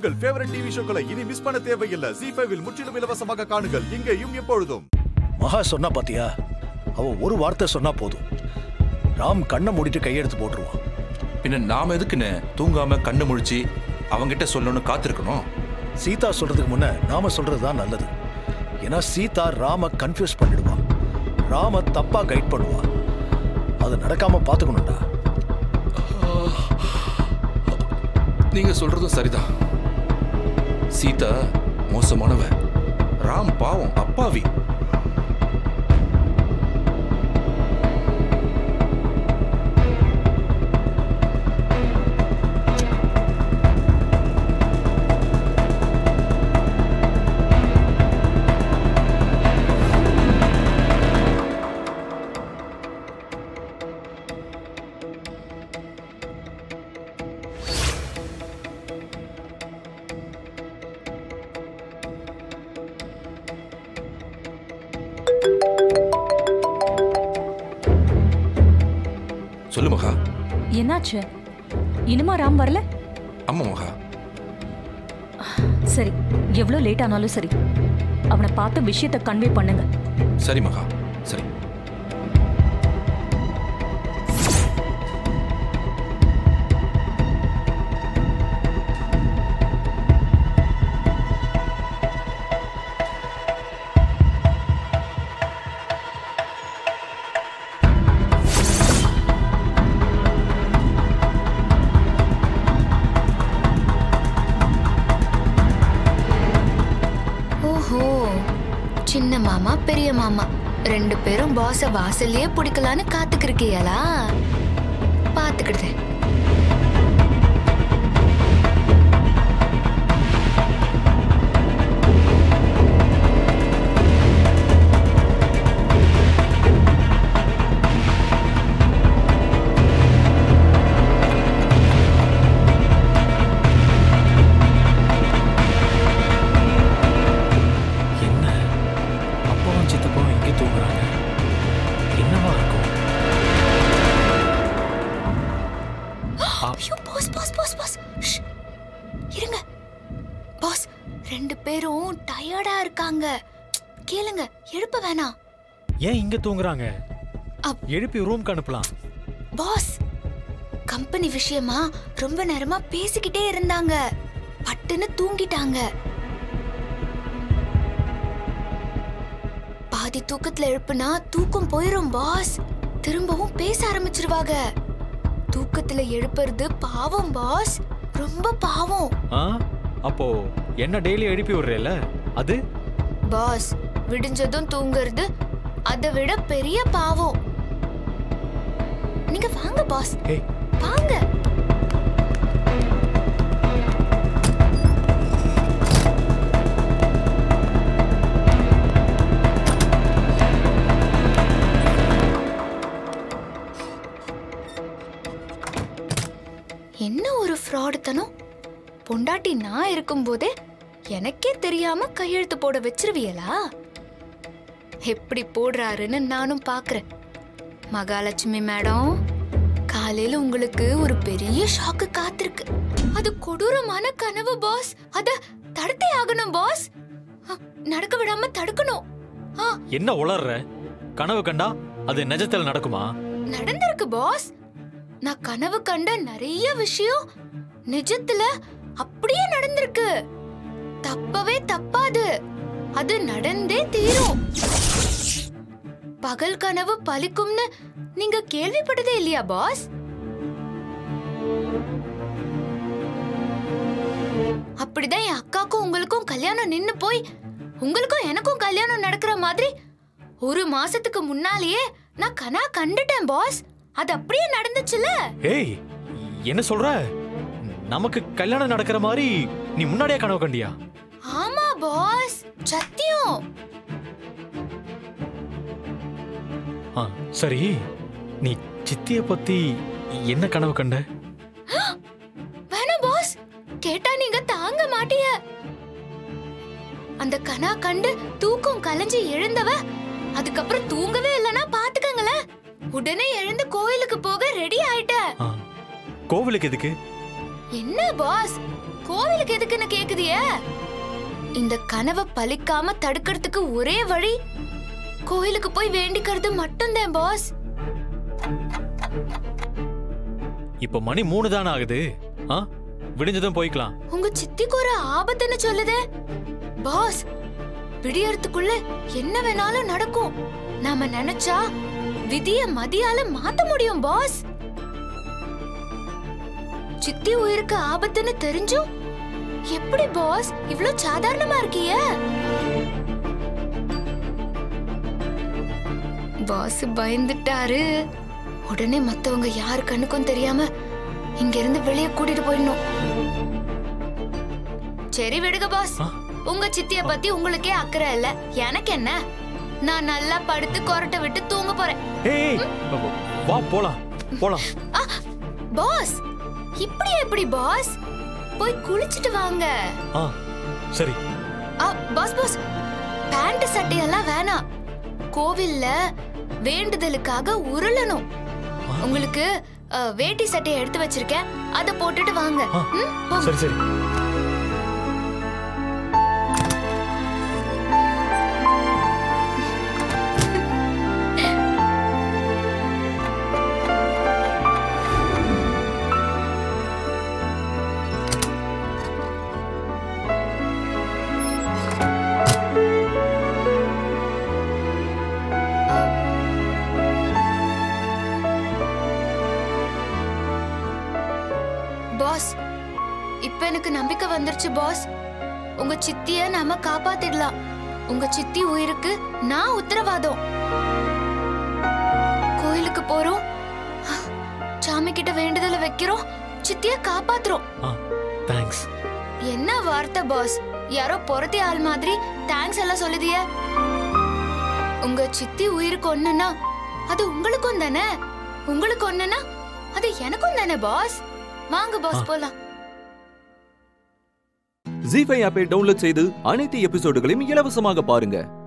உங்கள் favourite TV ஷோக்களை இனி miss பண்ண தேவையில்லை ஜி ஃபைவில் முற்றிலும் இலவசமாக காணுங்கள் இங்கேயும் எப்பொழுதும் மகா சொன்னா பாத்தியா அவ ஒரு வார்த்தை சொன்னா போதும் ராம் கண்ணை மூடிட்டு கையெடுத்து போட்டுருவான் பின்ன நாம எதுக்குன்னு தூங்காம கண்ணு முழிச்சு அவங்கிட்ட சொல்லணும்னு காத்திருக்கணும் சீதா சொல்றதுக்கு முன்ன நாம சொல்றது தான் நல்லது ஏன்னா சீதா ராம கன்ஃபியூஸ் பண்ணிடுவா ராம தப்பா கைட் பண்ணுவா அது நடக்காம பாத்துக்கணும்டா நீங்க சொல்றதும் சரிதான் சீதா மோசமானவ ராம் பாவம் அப்பாவி சொல்லு மகா என்னாச்சு இனிமா ராம் வரல ஆமா மகா சரி எவ்வளோ லேட் ஆனாலும் சரி அவனை பார்த்து விஷயத்தை கன்வே பண்ணுங்க சரி மகா சரி ஓஹோ சின்ன மாமா பெரிய மாமா ரெண்டு பேரும் பாஸ வாசல்லயே பிடிக்கலான்னு காத்துக்கிருக்கியலா பாத்துக்கிட்டேன் என்ன அப்பாவும் சித்தப்பாவும் இங்கே தூங்குறாங்க என்னவா இருக்கும் ஐயோ பாஸ் பாஸ் பாஸ் பாஸ் ஷ். இருங்க பாஸ் ரெண்டு பேரும் டயர்டா இருக்காங்க கேளுங்க எழுப்ப வேணாம் ஏன் இங்க தூங்குறாங்க அப்- எழுப்பி ரூம்க்கு அனுப்பலாம் பாஸ் கம்பெனி விஷயமா ரொம்ப நேரமா பேசிக்கிட்டே இருந்தாங்க பட்டுன்னு தூங்கிட்டாங்க பாதி தூக்கத்துல எழுப்புனா தூக்கம் போயிரும் பாஸ் திரும்பவும் பேச ஆரம்பிச்சிருவாங்க தூக்கத்துல எழுப்புறது பாவம் பாஸ் ரொம்ப பாவம் ஆ அப்போ என்ன டெய்லி எழுப்பி விடுறேல அது பாஸ் விடிஞ்சதும் தூங்குறது அதை விட பெரிய பாவம் நீங்க வாங்க பாஸ் ஏய் வாங்க என்ன ஒரு ஃப்ராடுத்தனம் பொண்டாட்டி நான் இருக்கும்போதே எனக்கே தெரியாம கையெழுத்து போட வச்சிருவியலா எப்படி போடுறாருன்னு நானும் பாக்குறேன் மகாலட்சுமி மேடம் காலையில உங்களுக்கு ஒரு பெரிய ஷாக்கு காத்திருக்கு அது கொடூரமான கனவு பாஸ் அத தடுத்தே ஆகணும் பாஸ் அ, நடக்க விடாம தடுக்கணும் ஆ என்ன உளர்ற கனவு கண்டா அது நிஜத்தில் நடக்குமா நடந்திருக்கு பாஸ் நான் கனவு கண்ட நிறைய விஷயம் நிஜத்துல அப்படியே நடந்திருக்கு தப்பவே தப்பாது அது நடந்தே தீரும் பகல் கனவு பலிக்கும்னு நீங்க கேள்விப்பட்டதே இல்லையா பாஸ் அப்படிதான் என் அக்காக்கும் உங்களுக்கும் கல்யாணம் நின்னு போய் உங்களுக்கும் எனக்கும் கல்யாணம் நடக்கிற மாதிரி ஒரு மாசத்துக்கு முன்னாலேயே நான் கனா கண்டுட்டேன் பாஸ் அது அப்படியே நடந்துச்சுல ஏய் என்ன சொல்ற நமக்கு கல்யாணம் நடக்கிற மாதிரி நீ முன்னாடியே கனவு கண்டியா ஆமா பாஸ் சத்தியம் ஆ சரி நீ சித்திய பத்தி என்ன கனவு கண்ட வேணாம் பாஸ் கேட்டா நீங்க தாங்க மாட்டீங்க அந்த கனா கண்டு தூக்கம் கலைஞ்சு எழுந்தவ அதுக்கப்புறம் தூங்கவே இல்லனா பாத்துக்கங்களேன் உடனே எழுந்து கோயிலுக்கு போக ரெடி ஆயிட்டேன் ஆ, கோவிலுக்கு எதுக்கு என்ன பாஸ் கோவிலுக்கு எதுக்குன்னு கேக்குதியே இந்த கனவை பலிக்காம தடுக்கிறதுக்கு ஒரே வழி கோயிலுக்கு போய் வேண்டிக்கிறது மட்டும்தான் பாஸ் இப்போ மணி மூணு தானே ஆகுது ஆ விடிஞ்சதும் போய்க்கலாம் உங்க சித்திக்கு ஒரு ஆபத்துன்னு சொல்லுதே பாஸ் விடியறதுக்குள்ள என்ன வேணாலும் நடக்கும் நாம நினைச்சா விதிய மதியால மாத்த முடியும் பாஸ் சித்தி உயிருக்கு ஆபத்துன்னு தெரிஞ்சும் எப்படி பாஸ் இவ்ளோ சாதாரணமா இருக்கிய பாஸ் பயந்துட்டாரு உடனே மத்தவங்க யாரு கண்ணுக்கும் தெரியாம இங்க இருந்து வெளியே கூட்டிட்டு போயிடணும் சரி விடுங்க பாஸ் ஆ? உங்க சித்திய பத்தி உங்களுக்கே அக்கறை இல்ல எனக்கு என்ன நான் நல்லா படுத்து கொரட்டை விட்டு தூங்க போறேன் ஏய் வா போலாம் போலாம் ஆ, பாஸ் இப்படி எப்படி பாஸ் போய் குளிச்சிட்டு வாங்க ஆ சரி ஆ, பாஸ் பாஸ் பேண்ட் சட்டையெல்லாம் வேணாம் கோவில்ல வேண்டுதலுக்காக உருளணும் உங்களுக்கு அ, வேட்டி சட்டையை எடுத்து வச்சிருக்கேன் அதை போட்டுட்டு வாங்க ஆ, ம், போங்க. சரி சரி பாஸ் இப்ப எனக்கு நம்பிக்கை வந்துருச்சு பாஸ் உங்க சித்திய நாம காப்பாத்திடலாம் உங்க சித்தி உயிருக்கு நான் உத்தரவாதம் கோயிலுக்கு போறோம் சாமி கிட்ட வேண்டுதலை வைக்கிறோம் சித்திய காப்பாத்துறோம் ஆ தேங்க்ஸ் என்ன வார்த்தை பாஸ் யாரோ பொறத்தி ஆள் மாதிரி தேங்க்ஸ் எல்லாம் சொல்லுதிய உங்க சித்தி உயிருக்கு ஒண்ணுன்னா அது உங்களுக்கும் தானே உங்களுக்கு ஒண்ணுன்னா அது எனக்கும் தானே பாஸ் வாங்க பாஸ் போலாம் ஜி ஃபைவ் ஆப்பை டவுன்லோட் செய்து அனைத்து எபிசோடுகளையும் இலவசமாக பாருங்க